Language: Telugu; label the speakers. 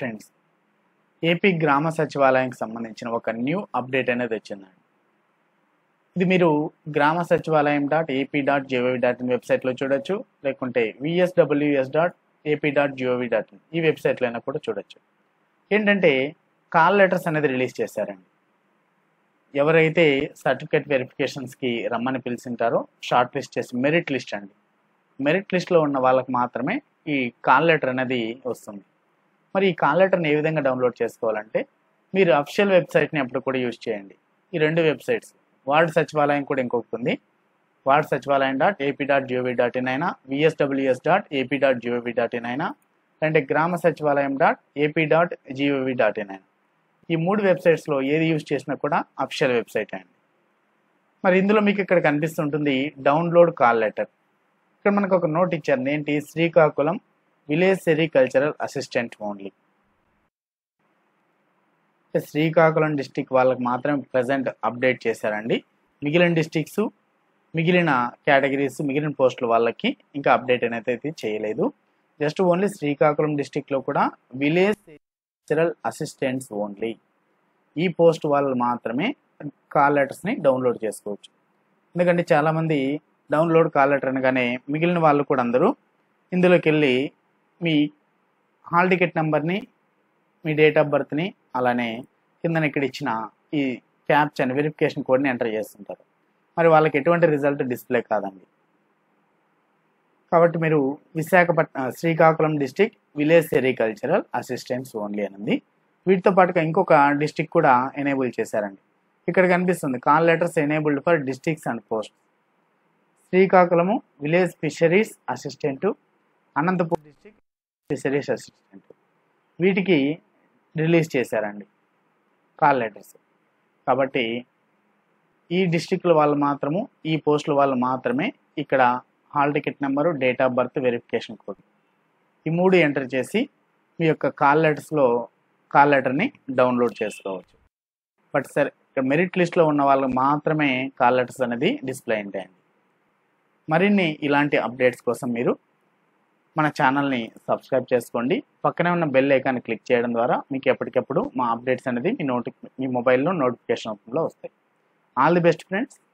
Speaker 1: ఫ్రెండ్స్ ఏపీ గ్రామ సచివాలయానికి సంబంధించిన ఒక న్యూ అప్డేట్ అనేది వచ్చిందండి ఇది మీరు Grama Sachivalayam dot AP dot GOV dot in వెబ్సైట్లో చూడొచ్చు లేకుంటే VSWS dot AP dot GOV dot in ఈ వెబ్సైట్లో అయినా కూడా చూడొచ్చు ఏంటంటే కాల్ లెటర్స్ అనేది రిలీజ్ చేశారండి ఎవరైతే సర్టిఫికేట్ వెరిఫికేషన్స్కి రమ్మని పిలిచింటారో షార్ట్ లిస్ట్ చేసి మెరిట్ లిస్ట్ అండి మెరిట్ లిస్ట్లో ఉన్న వాళ్ళకి మాత్రమే ఈ కాల్ లెటర్ అనేది వస్తుంది మరి ఈ కాల్ లెటర్ని ఏ విధంగా డౌన్లోడ్ చేసుకోవాలంటే మీరు అఫిషియల్ వెబ్సైట్ని ఎప్పుడు కూడా యూజ్ చేయండి ఈ రెండు వెబ్సైట్స్ వార్డ్ సచివాలయం కూడా ఇంకొకటి ఉంది ward Sachivalayam dot AP dot GOV dot in అయినా VSWS dot AP dot GOV dot in అయినా అంటే Grama Sachivalayam dot AP dot GOV dot in అయినా ఈ మూడు వెబ్సైట్స్లో ఏది యూజ్ చేసినా కూడా అఫిషియల్ వెబ్సైట్ అండి మరి ఇందులో మీకు ఇక్కడ కనిపిస్తుంటుంది డౌన్లోడ్ కాల్ లెటర్ ఇక్కడ మనకు ఒక నోట్ ఇచ్చారు ఏంటి Srikakulam village sericultural assistant only Srikakulam district వాళ్ళకి మాత్రం ప్రజెంట్ అప్డేట్ చేశారండి మిగిలిన డిస్టిక్స్ మిగిలిన కేటగిరీస్ మిగిలిన పోస్టుల వాళ్ళకి ఇంకా అప్డేట్ అనేది అయితే చేయలేదు జస్ట్ ఓన్లీ శ్రీకాకుళం డిస్టిక్లో కూడా విలేజ్ సెరికల్చరల్ అసిస్టెంట్స్ ఓన్లీ ఈ పోస్ట్ వాళ్ళు మాత్రమే కాల్ లెటర్స్ని డౌన్లోడ్ చేసుకోవచ్చు ఎందుకంటే చాలామంది డౌన్లోడ్ కాల్ లెటర్ అనగానే మిగిలిన వాళ్ళు కూడా అందరూ ఇందులోకి వెళ్ళి మీ హాల్ టికెట్ నెంబర్ని మీ డేట్ ఆఫ్ బర్త్ని అలానే కిందన ఇక్కడ ఇచ్చిన ఈ క్యాప్చ్ అని వెరిఫికేషన్ కోడ్ని ఎంటర్ చేస్తుంటారు మరి వాళ్ళకి ఎటువంటి రిజల్ట్ డిస్ప్లే కాదండి కాబట్టి మీరు Visakhapatnam Srikakulam district village sericultural assistants only అని వీటితో పాటుగా ఇంకొక డిస్టిక్ కూడా ఎనేబుల్ చేశారండి ఇక్కడ కనిపిస్తుంది call letters enabled for districts and post Srikakulam village fisheries assistant Anantapur district fisheries assistant వీటికి రిలీజ్ చేశారండి కాల్ లెటర్స్ కాబట్టి ఈ డిస్టిక్ల వాళ్ళు మాత్రము ఈ పోస్టుల వాళ్ళు మాత్రమే ఇక్కడ hall ticket number date of birth verification code ఈ మూడు ఎంటర్ చేసి మీ యొక్క కాల్ లెటర్స్లో కాల్ లెటర్ని డౌన్లోడ్ చేసుకోవచ్చు బట్ సరే ఇక్కడ మెరిట్ లిస్ట్లో ఉన్న వాళ్ళకి మాత్రమే కాల్ లెటర్స్ అనేది డిస్ప్లే ఉంటాయండి మరిన్ని ఇలాంటి అప్డేట్స్ కోసం మీరు మన ఛానల్ని సబ్స్క్రైబ్ చేసుకోండి పక్కనే ఉన్న బెల్ ఐకాన్ని క్లిక్ చేయడం ద్వారా మీకు ఎప్పటికప్పుడు మా అప్డేట్స్ అనేది మీ నోటి మీ మొబైల్లో నోటిఫికేషన్ రూపంలో వస్తాయి ఆల్ ది బెస్ట్ ఫ్రెండ్స్